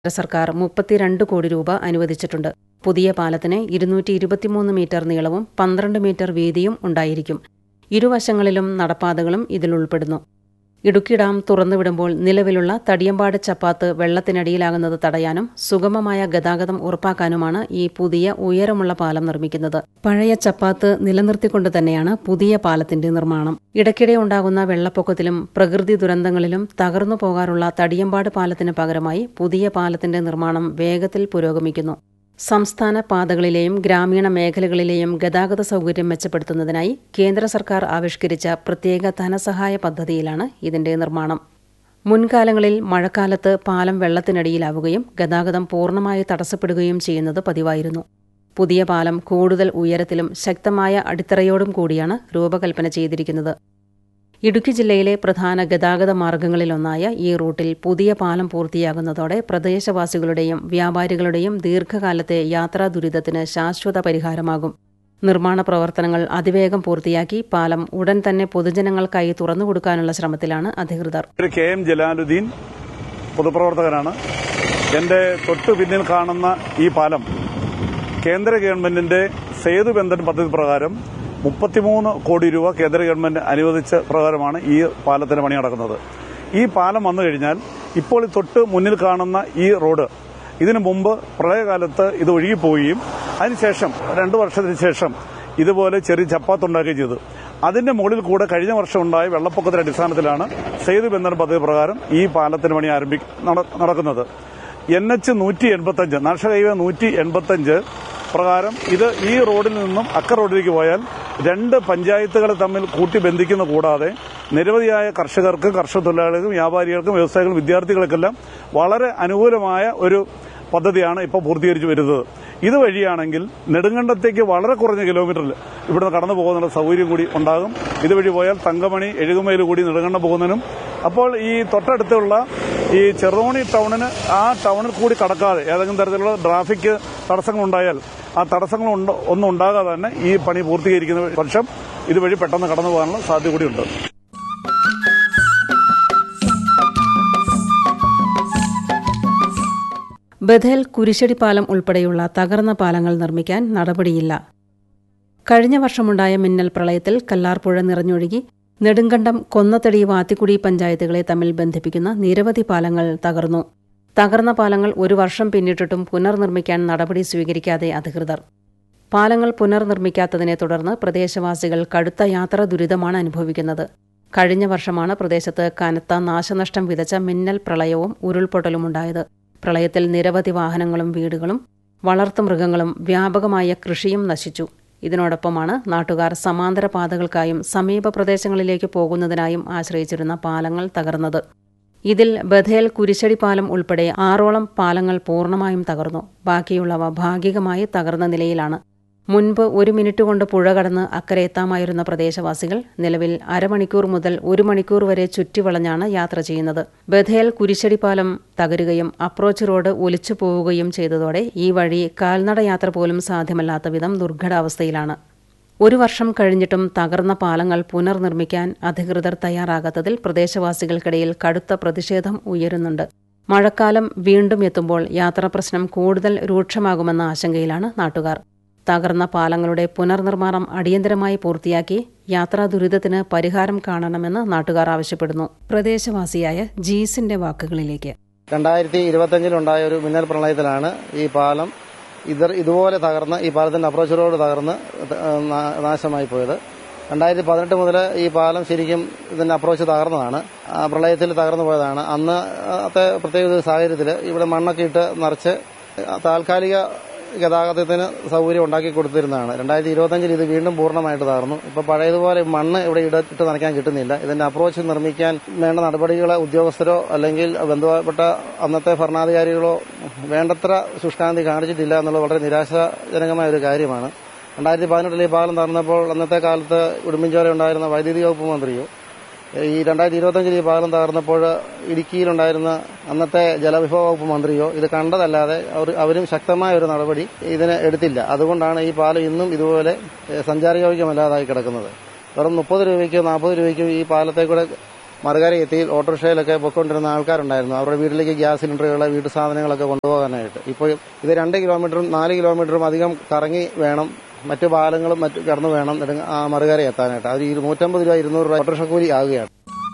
സർക്കാർ മുപ്പത്തിരണ്ട് കോടി രൂപ അനുവദിച്ചിട്ടുണ്ട് പുതിയ പാലത്തിന് ഇരുന്നൂറ്റി ഇരുപത്തിമൂന്ന് മീറ്റർ നീളവും പന്ത്രണ്ട് മീറ്റർ വീതിയും ഉണ്ടായിരിക്കും ഇരുവശങ്ങളിലും നടപ്പാതകളും ഇതിൽ ഉൾപ്പെടുന്നു ഇടുക്കി ഡാം തുറന്നുവിടുമ്പോൾ നിലവിലുള്ള തടിയമ്പാട് ചപ്പാത്ത് വെള്ളത്തിനടിയിലാകുന്നത് തടയാനും സുഗമമായ ഗതാഗതം ഉറപ്പാക്കാനുമാണ് ഈ പുതിയ ഉയരമുള്ള പാലം നിർമ്മിക്കുന്നത് പഴയ ചപ്പാത്ത് നിലനിർത്തിക്കൊണ്ട് തന്നെയാണ് പുതിയ പാലത്തിന്റെ നിർമ്മാണം ഇടയ്ക്കിടെ ഉണ്ടാകുന്ന വെള്ളപ്പൊക്കത്തിലും പ്രകൃതി ദുരന്തങ്ങളിലും തകർന്നു പോകാറുള്ള തടിയമ്പാട് പാലത്തിന് പകരമായി പുതിയ പാലത്തിന്റെ നിർമ്മാണം വേഗത്തിൽ പുരോഗമിക്കുന്നു സംസ്ഥാന പാതകളിലെയും ഗ്രാമീണ മേഖലകളിലെയും ഗതാഗത സൗകര്യം മെച്ചപ്പെടുത്തുന്നതിനായി കേന്ദ്ര സർക്കാർ ആവിഷ്കരിച്ച പ്രത്യേക ധനസഹായ പദ്ധതിയിലാണ് ഇതിന്റെ നിർമ്മാണം മുൻകാലങ്ങളിൽ മഴക്കാലത്ത് പാലം വെള്ളത്തിനടിയിലാവുകയും ഗതാഗതം പൂർണ്ണമായി തടസ്സപ്പെടുകയും ചെയ്യുന്നത് പതിവായിരുന്നു പുതിയ പാലം കൂടുതൽ ഉയരത്തിലും ശക്തമായ അടിത്തറയോടും കൂടിയാണ് രൂപകൽപ്പന ചെയ്തിരിക്കുന്നത് ഇടുക്കി ജില്ലയിലെ പ്രധാന ഗതാഗത മാർഗങ്ങളിലൊന്നായ ഈ റൂട്ടിൽ പുതിയ പാലം പൂർത്തിയാകുന്നതോടെ പ്രദേശവാസികളുടെയും വ്യാപാരികളുടെയും ദീർഘകാലത്തെ യാത്രാ ദുരിതത്തിന് ശാശ്വത പരിഹാരമാകും നിർമ്മാണ പ്രവർത്തനങ്ങൾ അതിവേഗം പൂർത്തിയാക്കി പാലം ഉടൻ തന്നെ പൊതുജനങ്ങൾക്കായി തുറന്നുകൊടുക്കാനുള്ള ശ്രമത്തിലാണ് അധികൃതർ ഒരു കെ എം ജലാലുദ്ദീൻ പൊതുപ്രവർത്തകനാണ് എന്റെ തൊട്ടു പിന്നിൽ കാണുന്ന ഈ പാലം കേന്ദ്ര ഗവൺമെന്റിന്റെ സേതുബന്ധൻ പദ്ധതി പ്രകാരം മുപ്പത്തിമൂന്ന് കോടി രൂപ കേന്ദ്ര ഗവൺമെന്റ് അനുവദിച്ച പ്രകാരമാണ് ഈ പാലത്തിന് പണി നടക്കുന്നത് ഈ പാലം വന്നു കഴിഞ്ഞാൽ ഇപ്പോൾ ഈ തൊട്ട് മുന്നിൽ കാണുന്ന ഈ റോഡ് ഇതിനു മുമ്പ് പ്രളയകാലത്ത് ഇത് ഒഴുകിപ്പോവുകയും അതിനുശേഷം രണ്ടു വർഷത്തിന് ശേഷം ഇതുപോലെ ചെറിയ ചപ്പാത്തുണ്ടാക്കുകയും ചെയ്തു അതിന്റെ മുകളിൽ കൂടെ കഴിഞ്ഞ വർഷം ഉണ്ടായ വെള്ളപ്പൊക്കത്തിന്റെ അടിസ്ഥാനത്തിലാണ് സേതു ബന്ധന പദ്ധതി പ്രകാരം ഈ പാലത്തിന് പണി ആരംഭി നട- നടക്കുന്നത് എൻ എച്ച് നൂറ്റി എൺപത്തഞ്ച് നാഷണൽ ഹൈവേ നൂറ്റി എൺപത്തഞ്ച് പ്രകാരം ഇത് ഈ റോഡിൽ നിന്നും അക്ക റോഡിലേക്ക് പോയാൽ രണ്ട് പഞ്ചായത്തുകളെ തമ്മിൽ കൂട്ടി ബന്ധിക്കുന്ന കൂടാതെ നിരവധിയായ കർഷകർക്കും കർഷക തൊഴിലാളികൾക്കും വ്യാപാരികൾക്കും വ്യവസായികൾക്കും വിദ്യാർത്ഥികൾക്കെല്ലാം വളരെ അനുകൂലമായ ഒരു പദ്ധതിയാണ് ഇപ്പോൾ പൂർത്തീകരിച്ചു വരുന്നത് ഇതുവഴിയാണെങ്കിൽ നെടുങ്കണ്ടത്തേക്ക് വളരെ കുറഞ്ഞ കിലോമീറ്ററിൽ ഇവിടുന്ന് കടന്നു പോകുന്നതിനുള്ള സൗകര്യം കൂടി ഉണ്ടാകും ഇതുവഴി പോയാൽ തങ്കമണി എഴുകുമയിൽ കൂടി നെടുങ്കണ്ടം പോകുന്നതിനും അപ്പോൾ ഈ തൊട്ടടുത്തുള്ള ഈ ചെറുതോണി ടൗണിന് ആ ടൗണിൽ കൂടി കടക്കാതെ ഏതെങ്കിലും തരത്തിലുള്ള ട്രാഫിക് തടസ്സങ്ങളുണ്ടായാൽ ആ തടസ്സങ്ങൾ ഉണ്ട- ഒന്നും ഉണ്ടാകാതെ തന്നെ ഈ പണി പൂർത്തീകരിക്കുന്ന പക്ഷം ഇതുവഴി പെട്ടെന്ന് കടന്നു പോകാനുള്ള സാധ്യത കൂടിയുണ്ട് ബഥേൽ കുരിശടി പാലം ഉൾപ്പെടെയുള്ള തകർന്ന പാലങ്ങൾ നിർമ്മിക്കാൻ നടപടിയില്ല കഴിഞ്ഞ വർഷമുണ്ടായ മിന്നൽ പ്രളയത്തിൽ കല്ലാർപ്പുഴ നിറഞ്ഞൊഴുകി നെടുങ്കണ്ടം കൊന്നത്തടി വാത്തിക്കുടി പഞ്ചായത്തുകളെ തമ്മിൽ ബന്ധിപ്പിക്കുന്ന നിരവധി പാലങ്ങൾ തകർന്നു തകർന്ന പാലങ്ങൾ ഒരു വർഷം പിന്നിട്ടിട്ടും പുനർനിർമ്മിക്കാൻ നടപടി സ്വീകരിക്കാതെ അധികൃതർ പാലങ്ങൾ പുനർനിർമ്മിക്കാത്തതിനെ തുടർന്ന് പ്രദേശവാസികൾ കടുത്ത യാത്രാ ദുരിതമാണ് അനുഭവിക്കുന്നത് കഴിഞ്ഞ വർഷമാണ് പ്രദേശത്ത് കനത്ത നാശനഷ്ടം വിതച്ച മിന്നൽ പ്രളയവും ഉരുൾപൊട്ടലുമുണ്ടായത് പ്രളയത്തിൽ നിരവധി വാഹനങ്ങളും വീടുകളും വളർത്തുമൃഗങ്ങളും വ്യാപകമായ കൃഷിയും നശിച്ചു ഇതിനോടൊപ്പമാണ് നാട്ടുകാർ സമാന്തര പാതകൾക്കായും സമീപ പ്രദേശങ്ങളിലേക്ക് പോകുന്നതിനായും ആശ്രയിച്ചിരുന്ന പാലങ്ങൾ തകർന്നത് ഇതിൽ ബഥേൽ കുരിശടി പാലം ഉൾപ്പെടെ ആറോളം പാലങ്ങൾ പൂർണ്ണമായും തകർന്നു ബാക്കിയുള്ളവ ഭാഗികമായി തകർന്ന നിലയിലാണ് മുൻപ് ഒരു മിനിറ്റ് കൊണ്ട് പുഴ കടന്ന് അക്കരെ എത്താമായിരുന്ന പ്രദേശവാസികൾ നിലവിൽ അരമണിക്കൂർ മുതൽ ഒരു മണിക്കൂർ വരെ ചുറ്റിവളഞ്ഞാണ് യാത്ര ചെയ്യുന്നത് ബഥേൽ കുരിശടി പാലം തകരുകയും അപ്രോച്ച് റോഡ് ഒലിച്ചു പോവുകയും ചെയ്തതോടെ ഈ വഴി കാൽനട യാത്ര പോലും സാധ്യമല്ലാത്ത വിധം ദുർഘടാവസ്ഥയിലാണ് ഒരു വർഷം കഴിഞ്ഞിട്ടും തകർന്ന പാലങ്ങൾ പുനർനിർമ്മിക്കാൻ അധികൃതർ തയ്യാറാകാത്തതിൽ പ്രദേശവാസികൾക്കിടയിൽ കടുത്ത പ്രതിഷേധം ഉയരുന്നുണ്ട് മഴക്കാലം വീണ്ടും എത്തുമ്പോൾ യാത്രാപ്രശ്നം കൂടുതൽ രൂക്ഷമാകുമെന്ന ആശങ്കയിലാണ് നാട്ടുകാർ തകർന്ന പാലങ്ങളുടെ പുനർനിർമ്മാണം അടിയന്തരമായി പൂർത്തിയാക്കി യാത്രാ ദുരിതത്തിന് പരിഹാരം കാണണമെന്ന് നാട്ടുകാർ ആവശ്യപ്പെടുന്നു പ്രദേശവാസിയായ ജീസിന്റെ വാക്കുകളിലേക്ക് രണ്ടായിരത്തി ഇരുപത്തഞ്ചിലുണ്ടായ ഒരു മിന്നൽ പ്രളയത്തിലാണ് ഈ പാലം ഇത് ഇതുപോലെ തകർന്ന് ഈ പാലത്തിന്റെ അപ്രോച്ച് റോഡ് തകർന്ന് നാ- നാശമായി പോയത് രണ്ടായിരത്തി പതിനെട്ട് മുതൽ ഈ പാലം ശരിക്കും ഇതിന്റെ അപ്രോച്ച് തകർന്നതാണ് ആ പ്രളയത്തിൽ തകർന്നു പോയതാണ് അന്നത്തെ പ്രത്യേക ഒരു സാഹചര്യത്തിൽ ഇവിടെ മണ്ണൊക്കെ ഇട്ട് നിറച്ച് താൽക്കാലിക ഗതാഗതത്തിന് സൗകര്യം ഉണ്ടാക്കി കൊടുത്തിരുന്നതാണ് രണ്ടായിരത്തി ഇരുപത്തഞ്ചിൽ ഇത് വീണ്ടും പൂർണ്ണമായിട്ട് തകർന്നു ഇപ്പൊ പഴയതുപോലെ മണ്ണ് ഇവിടെ ഇട ഇട്ട് നനയ്ക്കാൻ കിട്ടുന്നില്ല ഇതിന്റെ അപ്രോച്ച് നിർമ്മിക്കാൻ വേണ്ട നടപടികൾ ഉദ്യോഗസ്ഥരോ അല്ലെങ്കിൽ ബന്ധപ്പെട്ട അന്നത്തെ ഭരണാധികാരികളോ വേണ്ടത്ര ശുഷ്കാന്തി കാണിച്ചിട്ടില്ല എന്നുള്ളത് വളരെ നിരാശാജനകമായ ഒരു കാര്യമാണ് രണ്ടായിരത്തി പതിനെട്ടിൽ ഈ പാലം തകർന്നപ്പോൾ അന്നത്തെ കാലത്ത് ഉടുമ്പിൻചോല ഉണ്ടായിരുന്ന വൈദ്യുതി വകുപ്പ് മന്ത്രിയോ ഈ രണ്ടായിരത്തി ഇരുപത്തഞ്ചിൽ ഈ പാലം തകർന്നപ്പോൾ ഇടുക്കിയിലുണ്ടായിരുന്ന അന്നത്തെ ജലവിഭവ വകുപ്പ് മന്ത്രിയോ ഇത് കണ്ടതല്ലാതെ അവർ അവരും ശക്തമായ ഒരു നടപടി ഇതിന് എടുത്തില്ല അതുകൊണ്ടാണ് ഈ പാലം ഇന്നും ഇതുപോലെ ഏഹ്, സഞ്ചാരയോഗ്യമല്ലാതായി കിടക്കുന്നത് വെറും മുപ്പത് രൂപയ്ക്കോ നാൽപ്പത് രൂപയ്ക്കോ ഈ പാലത്തെ കൂടെ മറുകര എത്തിയിൽ ഓട്ടോറിക്ഷയിലൊക്കെ പൊയ്ക്കൊണ്ടിരുന്ന ആൾക്കാരുണ്ടായിരുന്നു അവരുടെ വീട്ടിലേക്ക് ഗ്യാസ് സിലിണ്ടറുകൾ വീട്ടു സാധനങ്ങളൊക്കെ കൊണ്ടുപോകാനായിട്ട് ഇപ്പോൾ ഇത് രണ്ട് കിലോമീറ്ററും നാല് കിലോമീറ്ററും അധികം കറങ്ങി വേണം മറ്റു പാലങ്ങളും മറ്റു കടന്നു വേണം നെടുങ്ങ- ആ മറുകര എത്താനായിട്ട് അത് ഈ നൂറ്റമ്പത് രൂപ ഇരുന്നൂറ് രൂപ ഓട്ടോറിക്ഷ കൂലി ആകുകയാണ്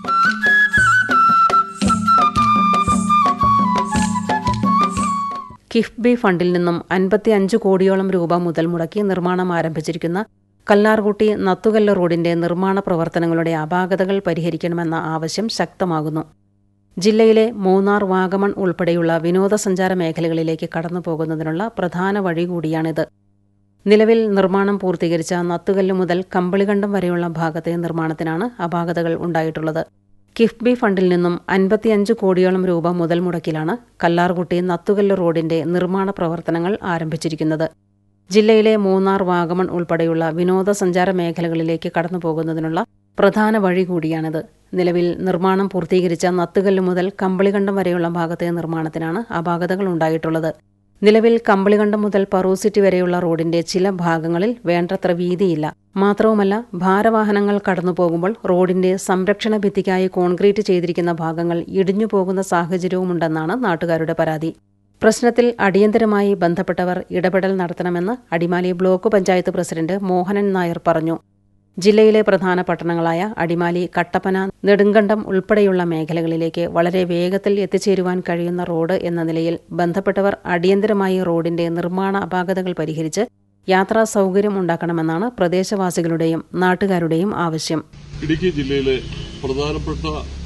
കിഫ്ബി ഫണ്ടിൽ നിന്നും അൻപത്തി അഞ്ച് കോടിയോളം രൂപ മുതൽ മുടക്കി നിർമ്മാണം ആരംഭിച്ചിരിക്കുന്ന കല്ലാർകുട്ടി നത്തുകല്ല് റോഡിന്റെ നിർമ്മാണ പ്രവർത്തനങ്ങളുടെ അപാകതകൾ പരിഹരിക്കണമെന്ന ആവശ്യം ശക്തമാകുന്നു ജില്ലയിലെ മൂന്നാർ വാഗമൺ ഉൾപ്പെടെയുള്ള വിനോദസഞ്ചാര മേഖലകളിലേക്ക് കടന്നുപോകുന്നതിനുള്ള പ്രധാന വഴി കൂടിയാണിത് നിലവിൽ നിർമ്മാണം പൂർത്തീകരിച്ച നത്തുകല്ല് മുതൽ കമ്പിളികണ്ടം വരെയുള്ള ഭാഗത്തെ നിർമ്മാണത്തിനാണ് അപാകതകൾ ഉണ്ടായിട്ടുള്ളത് കിഫ്ബി ഫണ്ടിൽ നിന്നും അൻപത്തിയഞ്ച് കോടിയോളം രൂപ മുതൽ മുടക്കിലാണ് കല്ലാർകുട്ടി നത്തുകല്ല് റോഡിന്റെ നിർമ്മാണ പ്രവർത്തനങ്ങൾ ആരംഭിച്ചിരിക്കുന്നത് ജില്ലയിലെ മൂന്നാർ വാഗമൺ ഉൾപ്പെടെയുള്ള വിനോദസഞ്ചാര മേഖലകളിലേക്ക് കടന്നുപോകുന്നതിനുള്ള പ്രധാന വഴി കൂടിയാണിത് നിലവിൽ നിർമ്മാണം പൂർത്തീകരിച്ച നത്തുകല്ല് മുതൽ കമ്പിളികണ്ടം വരെയുള്ള ഭാഗത്തെ നിർമ്മാണത്തിനാണ് അപാകതകൾ ഉണ്ടായിട്ടുള്ളത് നിലവിൽ കമ്പിളികണ്ടം മുതൽ പറൂസിറ്റി വരെയുള്ള റോഡിന്റെ ചില ഭാഗങ്ങളിൽ വേണ്ടത്ര വീതിയില്ല മാത്രവുമല്ല ഭാരവാഹനങ്ങൾ കടന്നുപോകുമ്പോൾ റോഡിന്റെ സംരക്ഷണ ഭിത്തിക്കായി കോൺക്രീറ്റ് ചെയ്തിരിക്കുന്ന ഭാഗങ്ങൾ ഇടിഞ്ഞു പോകുന്ന സാഹചര്യവുമുണ്ടെന്നാണ് നാട്ടുകാരുടെ പരാതി പ്രശ്നത്തിൽ അടിയന്തരമായി ബന്ധപ്പെട്ടവർ ഇടപെടൽ നടത്തണമെന്ന് അടിമാലി ബ്ലോക്ക് പഞ്ചായത്ത് പ്രസിഡന്റ് മോഹനൻ നായർ പറഞ്ഞു ജില്ലയിലെ പ്രധാന പട്ടണങ്ങളായ അടിമാലി കട്ടപ്പന നെടുങ്കണ്ടം ഉൾപ്പെടെയുള്ള മേഖലകളിലേക്ക് വളരെ വേഗത്തിൽ എത്തിച്ചേരുവാൻ കഴിയുന്ന റോഡ് എന്ന നിലയിൽ ബന്ധപ്പെട്ടവർ അടിയന്തരമായി റോഡിന്റെ നിർമ്മാണ അപാകതകൾ പരിഹരിച്ച് യാത്രാ സൗകര്യം ഉണ്ടാക്കണമെന്നാണ് പ്രദേശവാസികളുടെയും നാട്ടുകാരുടെയും ആവശ്യം ഇടുക്കി ജില്ലയിലെ പ്രധാനപ്പെട്ട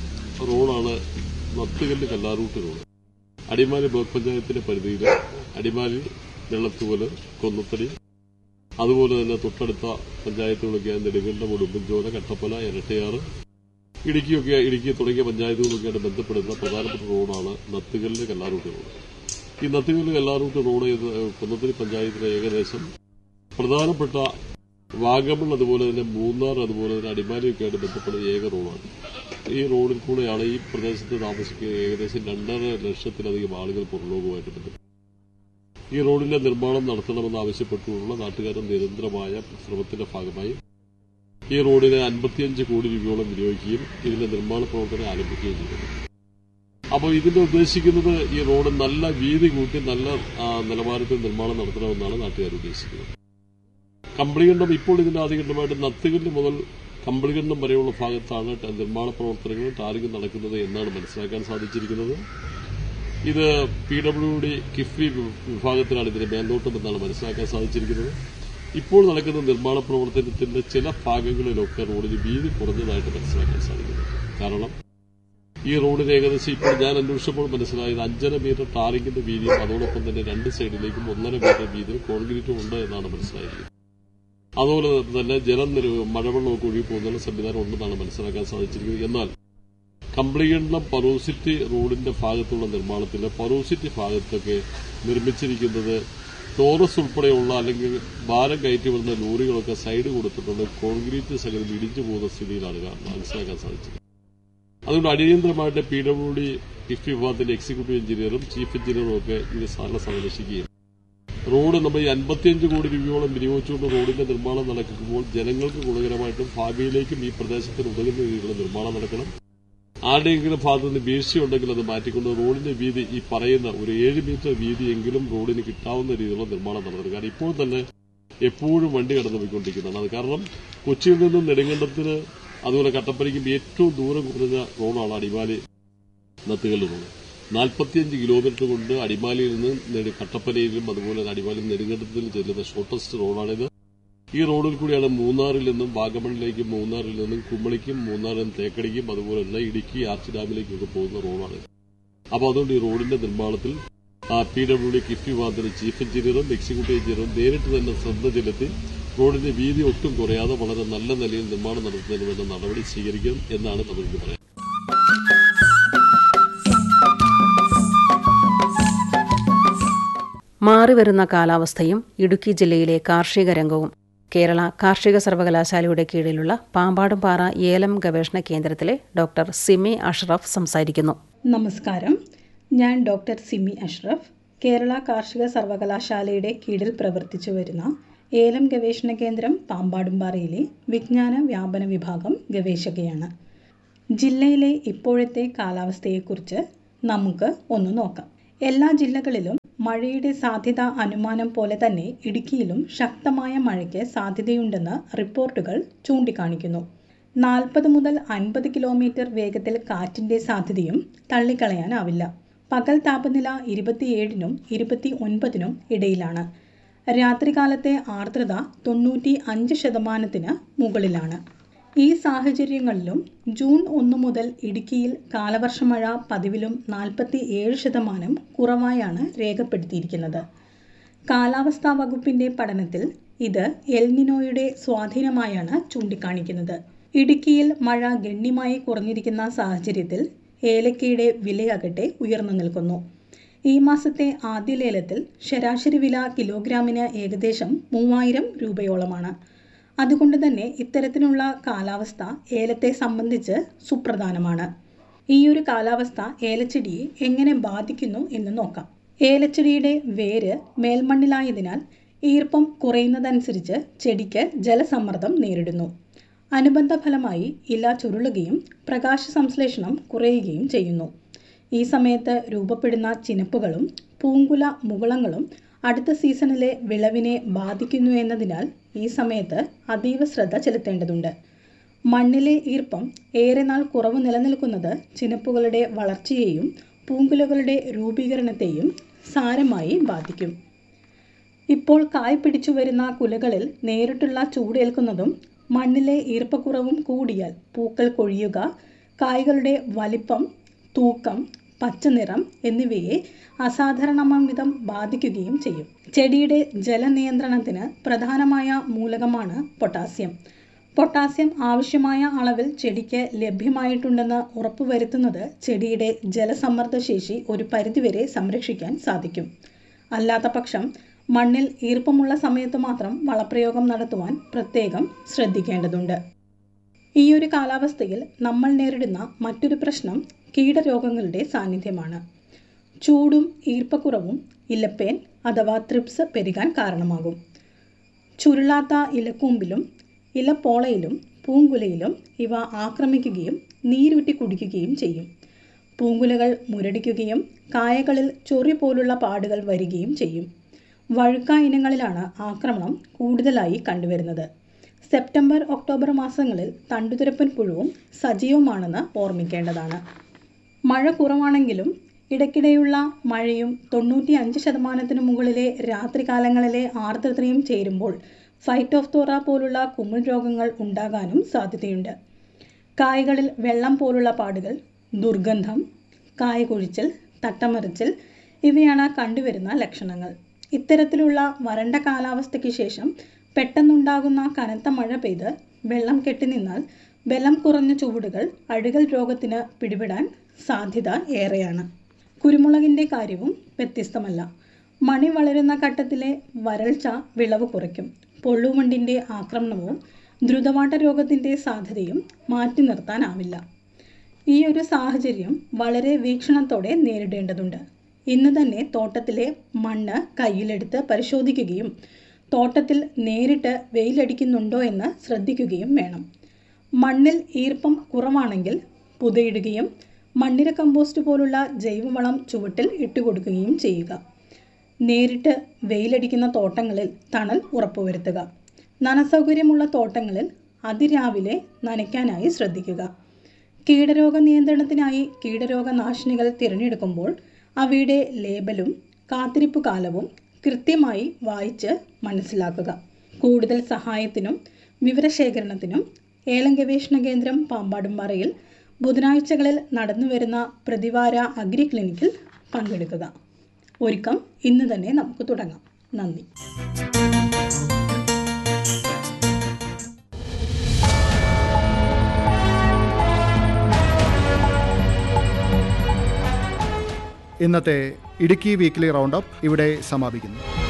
റോഡാണ് നത്തുകല്ല് കല്ലാറൂട്ട് റോഡ് അടിമാലി ബ്ലോക്ക് പഞ്ചായത്തിന്റെ പരിധിയിൽ അടിമാലി വെള്ളത്തുകല് കൊന്നത്തടി അതുപോലെ തന്നെ തൊട്ടടുത്ത പഞ്ചായത്തുകളൊക്കെയായ നെടുങ്കണ്ടം ഉടുമ്പൻചോല കട്ടപ്പന ഇരട്ടയാറ് ഇടുക്കിയൊക്കെ ഇടുക്കി തുടങ്ങിയ പഞ്ചായത്തുകളൊക്കെയായിട്ട് ബന്ധപ്പെടുന്ന പ്രധാനപ്പെട്ട റോഡാണ് നത്തുകല്ല് കല്ലാറൂട്ട് റോഡ് ഈ നത്തുകല്ല് കല്ലാറൂട്ട് റോഡ് എന്ന് കൊന്നത്തടി പഞ്ചായത്തിലെ ഏകദേശം പ്രധാനപ്പെട്ട വാഗമൺ അതുപോലെ തന്നെ മൂന്നാർ അതുപോലെ തന്നെ അടിമാലിയൊക്കെ ആയിട്ട് ബന്ധപ്പെടുന്ന ഏക റോഡാണ് ഈ റോഡിൽ കൂടെയാണ് ഈ പ്രദേശത്ത് താമസിക്കുന്ന ഏകദേശം രണ്ടര ലക്ഷത്തിലധികം ആളുകൾ പുറലോകവുമായിട്ട് ബന്ധപ്പെട്ടു ഈ റോഡിന്റെ നിർമ്മാണം നടത്തണമെന്ന് ആവശ്യപ്പെട്ടുള്ള നാട്ടുകാരുടെ നിരന്തരമായ ശ്രമത്തിന്റെ ഭാഗമായി ഈ റോഡിന് അൻപത്തിയഞ്ച് കോടി രൂപയോളം വിനിയോഗിക്കുകയും ഇതിന്റെ നിർമ്മാണ പ്രവർത്തനം ആരംഭിക്കുകയും ചെയ്തു അപ്പോൾ ഇതിന്റെ ഉദ്ദേശിക്കുന്നത് ഈ റോഡ് നല്ല വീതി കൂട്ടി നല്ല ആ, നിലവാരത്തിൽ നിർമ്മാണം നടത്തണമെന്നാണ് നാട്ടുകാർ ഉദ്ദേശിക്കുന്നത് കമ്പിളികണ്ടം ഇപ്പോൾ ഇതിന്റെ ആദ്യഘട്ടമായിട്ട് നത്തുകല്ല് മുതൽ കമ്പിളികണ്ടം വരെയുള്ള ഭാഗത്താണ് ട- നിർമ്മാണ പ്രവർത്തനങ്ങളും ടാറിങ്ങും നടക്കുന്നത് എന്നാണ് മനസ്സിലാക്കാൻ സാധിച്ചിരിക്കുന്നത് ഇത് പി ഡബ്ല്യു ഡി കിഫ്ബി വി- വിഭാഗത്തിലാണ് ഇതിന്റെ മേൽനോട്ടം എന്നാണ് മനസ്സിലാക്കാൻ സാധിച്ചിരിക്കുന്നത് ഇപ്പോൾ നടക്കുന്ന നിർമ്മാണ പ്രവർത്തനത്തിന്റെ ചില ഭാഗങ്ങളിലൊക്കെ റോഡിന് വീതി കുറഞ്ഞതായിട്ട് മനസ്സിലാക്കാൻ സാധിക്കുന്നു കാരണം ഈ റോഡിന് ഏകദേശം ഇപ്പോൾ ഞാൻ അന്വേഷിച്ചപ്പോൾ മനസ്സിലായത് അഞ്ചര മീറ്റർ ടാറിങ്ങിന്റെ വീതിയും അതോടൊപ്പം തന്നെ രണ്ട് സൈഡിലേക്കും ഒന്നര മീറ്റർ വീതിയിൽ കോൺക്രീറ്റും ഉണ്ട് എന്നാണ് മനസ്സിലായിരിക്കുന്നത് അതുപോലെ തന്നെ ജലം നിര- മഴവെള്ളമൊക്കെ ഒഴുകി പോകുന്ന സംവിധാനം ഉണ്ടെന്നാണ് മനസ്സിലാക്കാൻ സാധിച്ചിരിക്കുന്നത് എന്നാൽ കമ്പിളികണ്ടം പറോസിറ്റി റോഡിന്റെ ഭാഗത്തുള്ള നിർമ്മാണത്തിൽ പറോസിറ്റി ഭാഗത്തൊക്കെ നിർമ്മിച്ചിരിക്കുന്നത് ടോറസ് ഉൾപ്പെടെയുള്ള അല്ലെങ്കിൽ ഭാരം കയറ്റി വരുന്ന ലോറികളൊക്കെ സൈഡ് കൊടുത്തിട്ടുണ്ട് കോൺക്രീറ്റ് സഹിതം ഇടിഞ്ഞു പോകുന്ന സ്ഥിതിയിലാണ് കാണുന്നത് മനസ്സിലാക്കാൻ സാധിച്ചത് അതുകൊണ്ട് അടിയന്തരമായിട്ട് പി ഡബ്ല്യു ഡി കിഫ്ബി വിഭാഗത്തിന്റെ എക്സിക്യൂട്ടീവ് എഞ്ചിനീയറും ചീഫ് എഞ്ചിനീയറും ഒക്കെ ഇത് സ്ഥലം സന്ദർശിക്കുകയും റോഡ് നമ്മൾ ഈ അൻപത്തിയഞ്ച് കോടി രൂപയോളം വിനിയോഗിച്ചുകൊണ്ട് റോഡിന്റെ നിർമ്മാണം നടക്കുമ്പോൾ ജനങ്ങൾക്ക് ഗുണകരമായിട്ടും ഭാവിയിലേക്കും ഈ പ്രദേശത്തിന് ഉതകുന്ന രീതിയിലുള്ള നിർമ്മാണം നടക്കണം ആരുടെയെങ്കിലും ഭാഗത്ത് നിന്ന് വീഴ്ചയുണ്ടെങ്കിൽ അത് മാറ്റിക്കൊണ്ട് റോഡിന്റെ വീതി ഈ പറയുന്ന ഒരു ഏഴ് മീറ്റർ വീതിയെങ്കിലും റോഡിന് കിട്ടാവുന്ന രീതിയിലുള്ള നിർമ്മാണം നടത്തണം കാരണം ഇപ്പോൾ തന്നെ എപ്പോഴും വണ്ടി കടന്നു പോയിക്കൊണ്ടിരിക്കുന്നതാണ് അത് കാരണം കൊച്ചിയിൽ നിന്നും നെടുങ്കണ്ടത്തിന് അതുപോലെ കട്ടപ്പനയ്ക്കും ഏറ്റവും ദൂരം കുറഞ്ഞ റോഡാണ് അടിമാലി നത്തുകല്ല് റോഡ് നാൽപ്പത്തിയഞ്ച് കിലോമീറ്റർ കൊണ്ട് അടിമാലിയിൽ നിന്ന് നെടു- കട്ടപ്പനയിലും അതുപോലെ തന്നെ അടിമാലി നെടുങ്കണ്ടത്തിലും ചെല്ലുന്ന ഷോർട്ടസ്റ്റ് റോഡാണിത് ഈ റോഡിൽ കൂടിയാണ് മൂന്നാറിൽ നിന്നും വാഗമണിലേക്കും മൂന്നാറിൽ നിന്നും കുമ്മളിക്കും മൂന്നാറിൽ നിന്ന് തേക്കടിക്കും അതുപോലെ തന്നെ ഇടുക്കി ആർച്ച് ഡാമിലേക്കും ഒക്കെ പോകുന്ന റോഡാണ് അപ്പോൾ അതുകൊണ്ട് ഈ റോഡിന്റെ നിർമ്മാണത്തിൽ പി ഡബ്ല്യു ഡി കിഫ്ബി വിഭാഗത്തിന്റെ ചീഫ് എഞ്ചിനീയറും എക്സിക്യൂട്ടീവ് എഞ്ചിനീയറും നേരിട്ട് തന്നെ ശ്രദ്ധ ചെലുത്തി റോഡിന്റെ വീതി ഒട്ടും കുറയാതെ വളരെ നല്ല നിലയിൽ നിർമ്മാണം നടത്തുന്നതിന് വേണ്ട നടപടി സ്വീകരിക്കും എന്നാണ് നമുക്ക് പറയാം മാറിവരുന്ന കാലാവസ്ഥയും ഇടുക്കി ജില്ലയിലെ കാർഷിക രംഗവും കേരള കാർഷിക സർവകലാശാലയുടെ കീഴിലുള്ള പാമ്പാടുംപാറ ഏലം ഗവേഷണ കേന്ദ്രത്തിലെ ഡോക്ടർ സിമി അഷ്റഫ് സംസാരിക്കുന്നു നമസ്കാരം ഞാൻ ഡോക്ടർ സിമി അഷ്റഫ് കേരള കാർഷിക സർവകലാശാലയുടെ കീഴിൽ പ്രവർത്തിച്ചു വരുന്ന ഏലം ഗവേഷണ കേന്ദ്രം പാമ്പാടുംപാറയിലെ വിജ്ഞാന വ്യാപന വിഭാഗം ഗവേഷകയാണ് ജില്ലയിലെ ഇപ്പോഴത്തെ കാലാവസ്ഥയെക്കുറിച്ച് നമുക്ക് ഒന്ന് നോക്കാം എല്ലാ ജില്ലകളിലും മഴയുടെ സാധ്യത അനുമാനം പോലെ തന്നെ ഇടുക്കിയിലും ശക്തമായ മഴയ്ക്ക് സാധ്യതയുണ്ടെന്ന് റിപ്പോർട്ടുകൾ ചൂണ്ടിക്കാണിക്കുന്നു നാൽപ്പത് മുതൽ അൻപത് കിലോമീറ്റർ വേഗത്തിൽ കാറ്റിന്റെ സാധ്യതയും തള്ളിക്കളയാനാവില്ല പകൽ താപനില ഇരുപത്തിയേഴിനും ഇരുപത്തി ഒൻപതിനും ഇടയിലാണ് രാത്രികാലത്തെ ആർദ്രത തൊണ്ണൂറ്റി അഞ്ച് ശതമാനത്തിന് മുകളിലാണ് ഈ സാഹചര്യങ്ങളിലും ജൂൺ ഒന്ന് മുതൽ ഇടുക്കിയിൽ കാലവർഷമഴ പതിവിലും നാൽപ്പത്തി ഏഴ് ശതമാനം കുറവായാണ് രേഖപ്പെടുത്തിയിരിക്കുന്നത് കാലാവസ്ഥാ വകുപ്പിന്റെ പഠനത്തിൽ ഇത് എൽനിനോയുടെ സ്വാധീനമായാണ് ചൂണ്ടിക്കാണിക്കുന്നത് ഇടുക്കിയിൽ മഴ ഗണ്യമായി കുറഞ്ഞിരിക്കുന്ന സാഹചര്യത്തിൽ ഏലക്കയുടെ വിലയാകട്ടെ ഉയർന്നു നിൽക്കുന്നു ഈ മാസത്തെ ആദ്യ ലേലത്തിൽ ശരാശരി വില കിലോഗ്രാമിന് ഏകദേശം മൂവായിരം രൂപയോളമാണ് അതുകൊണ്ട് തന്നെ ഇത്തരത്തിലുള്ള കാലാവസ്ഥ ഏലത്തെ സംബന്ധിച്ച് സുപ്രധാനമാണ് ഈ ഒരു കാലാവസ്ഥ ഏലച്ചെടിയെ എങ്ങനെ ബാധിക്കുന്നു എന്ന് നോക്കാം ഏലച്ചെടിയുടെ വേര് മേൽമണ്ണിലായതിനാൽ ഈർപ്പം കുറയുന്നതനുസരിച്ച് ചെടിക്ക് ജലസമ്മർദ്ദം നേരിടുന്നു അനുബന്ധ ഫലമായി ഇല ചുരുളുകയും പ്രകാശ സംശ്ലേഷണം കുറയുകയും ചെയ്യുന്നു ഈ സമയത്ത് രൂപപ്പെടുന്ന ചിനപ്പുകളും പൂങ്കുല മുകുളങ്ങളും അടുത്ത സീസണിലെ വിളവിനെ ബാധിക്കുന്നു എന്നതിനാൽ ഈ സമയത്ത് അതീവ ശ്രദ്ധ ചെലുത്തേണ്ടതുണ്ട് മണ്ണിലെ ഈർപ്പം ഏറെ നാൾ കുറവ് നിലനിൽക്കുന്നത് ചിനപ്പുകളുടെ വളർച്ചയെയും പൂങ്കുലകളുടെ രൂപീകരണത്തെയും സാരമായി ബാധിക്കും ഇപ്പോൾ കായ് പിടിച്ചു വരുന്ന കുലകളിൽ നേരിട്ടുള്ള ചൂടേൽക്കുന്നതും മണ്ണിലെ ഈർപ്പക്കുറവും കൂടിയാൽ പൂക്കൾ കൊഴിയുക കായ്കളുടെ വലിപ്പം തൂക്കം പച്ചനിറം എന്നിവയെ അസാധാരണമാം വിധം ബാധിക്കുകയും ചെയ്യും ചെടിയുടെ ജലനിയന്ത്രണത്തിന് പ്രധാനമായ മൂലകമാണ് പൊട്ടാസ്യം പൊട്ടാസ്യം ആവശ്യമായ അളവിൽ ചെടിക്ക് ലഭ്യമായിട്ടുണ്ടെന്ന് ഉറപ്പുവരുത്തുന്നത് ചെടിയുടെ ജലസമ്മർദ്ദ ശേഷി ഒരു പരിധിവരെ സംരക്ഷിക്കാൻ സാധിക്കും അല്ലാത്ത പക്ഷം മണ്ണിൽ ഈർപ്പമുള്ള സമയത്ത് മാത്രം വളപ്രയോഗം നടത്തുവാൻ പ്രത്യേകം ശ്രദ്ധിക്കേണ്ടതുണ്ട് ഈ ഒരു കാലാവസ്ഥയിൽ നമ്മൾ നേരിടുന്ന മറ്റൊരു പ്രശ്നം കീടരോഗങ്ങളുടെ സാന്നിധ്യമാണ് ചൂടും ഈർപ്പക്കുറവും ഇലപ്പേൻ അഥവാ ത്രിപ്സ് പെരുകാൻ കാരണമാകും ചുരുളാത്ത ഇലക്കൂമ്പിലും ഇലപ്പോളയിലും പൂങ്കുലയിലും ഇവ ആക്രമിക്കുകയും നീരൂറ്റി കുടിക്കുകയും ചെയ്യും പൂങ്കുലകൾ മുരടിക്കുകയും കായകളിൽ ചൊറി പോലുള്ള പാടുകൾ വരികയും ചെയ്യും വഴുക്ക ഇനങ്ങളിലാണ് ആക്രമണം കൂടുതലായി കണ്ടുവരുന്നത് സെപ്റ്റംബർ ഒക്ടോബർ മാസങ്ങളിൽ തണ്ടുതുരപ്പൻ പുഴുവും സജീവമാണെന്ന് ഓർമ്മിക്കേണ്ടതാണ് മഴ കുറവാണെങ്കിലും ഇടയ്ക്കിടെയുള്ള മഴയും തൊണ്ണൂറ്റി അഞ്ച് ശതമാനത്തിനു മുകളിലെ രാത്രികാലങ്ങളിലെ ആർദ്രതയും ചേരുമ്പോൾ ഫൈറ്റോഫ്തോറ പോലുള്ള കുമിൾ രോഗങ്ങൾ ഉണ്ടാകാനും സാധ്യതയുണ്ട് കായ്കളിൽ വെള്ളം പോലുള്ള പാടുകൾ ദുർഗന്ധം കായ കൊഴിച്ചൽ തട്ടമറിച്ചൽ ഇവയാണ് കണ്ടുവരുന്ന ലക്ഷണങ്ങൾ ഇത്തരത്തിലുള്ള വരണ്ട കാലാവസ്ഥയ്ക്ക് ശേഷം പെട്ടെന്നുണ്ടാകുന്ന കനത്ത മഴ പെയ്ത് വെള്ളം കെട്ടിനിന്നാൽ ബലം കുറഞ്ഞ ചുവടുകൾ അഴുകൽ രോഗത്തിന് പിടിപെടാൻ സാധ്യത ഏറെയാണ് കുരുമുളകിൻ്റെ കാര്യവും വ്യത്യസ്തമല്ല മണി വളരുന്ന ഘട്ടത്തിലെ വരൾച്ച വിളവ് കുറയ്ക്കും പൊള്ളുമണ്ടിൻ്റെ ആക്രമണവും ദ്രുതവാട്ട രോഗത്തിൻ്റെ സാധ്യതയും മാറ്റി നിർത്താനാവില്ല ഈ ഒരു സാഹചര്യം വളരെ വീക്ഷണത്തോടെ നേരിടേണ്ടതുണ്ട് ഇന്ന് തന്നെ തോട്ടത്തിലെ മണ്ണ് കയ്യിലെടുത്ത് പരിശോധിക്കുകയും തോട്ടത്തിൽ നേരിട്ട് വെയിലടിക്കുന്നുണ്ടോ എന്ന് ശ്രദ്ധിക്കുകയും വേണം മണ്ണിൽ ഈർപ്പം കുറവാണെങ്കിൽ പുതയിടുകയും മണ്ണിര കമ്പോസ്റ്റ് പോലുള്ള ജൈവവളം ചുവട്ടിൽ ഇട്ടുകൊടുക്കുകയും ചെയ്യുക നേരിട്ട് വെയിലടിക്കുന്ന തോട്ടങ്ങളിൽ തണൽ ഉറപ്പുവരുത്തുക നനസൗകര്യമുള്ള തോട്ടങ്ങളിൽ അതിരാവിലെ നനയ്ക്കാനായി ശ്രദ്ധിക്കുക കീടരോഗ നിയന്ത്രണത്തിനായി കീടരോഗനാശിനികൾ തിരഞ്ഞെടുക്കുമ്പോൾ അവയുടെ ലേബലും കാത്തിരിപ്പ് കാലവും കൃത്യമായി വായിച്ച് മനസ്സിലാക്കുക കൂടുതൽ സഹായത്തിനും വിവരശേഖരണത്തിനും ഏലം ഗവേഷണ കേന്ദ്രം പാമ്പാടുംപാറയിൽ ബുധനാഴ്ചകളിൽ നടന്നുവരുന്ന പ്രതിവാര അഗ്രി ക്ലിനിക്കിൽ പങ്കെടുക്കുക ഒരുക്കം ഇന്ന് തന്നെ നമുക്ക് തുടങ്ങാം നന്ദി ഇന്നത്തെ ഇടുക്കി വീക്ക്ലി റൗണ്ട് അപ്പ് ഇവിടെ സമാപിക്കുന്നു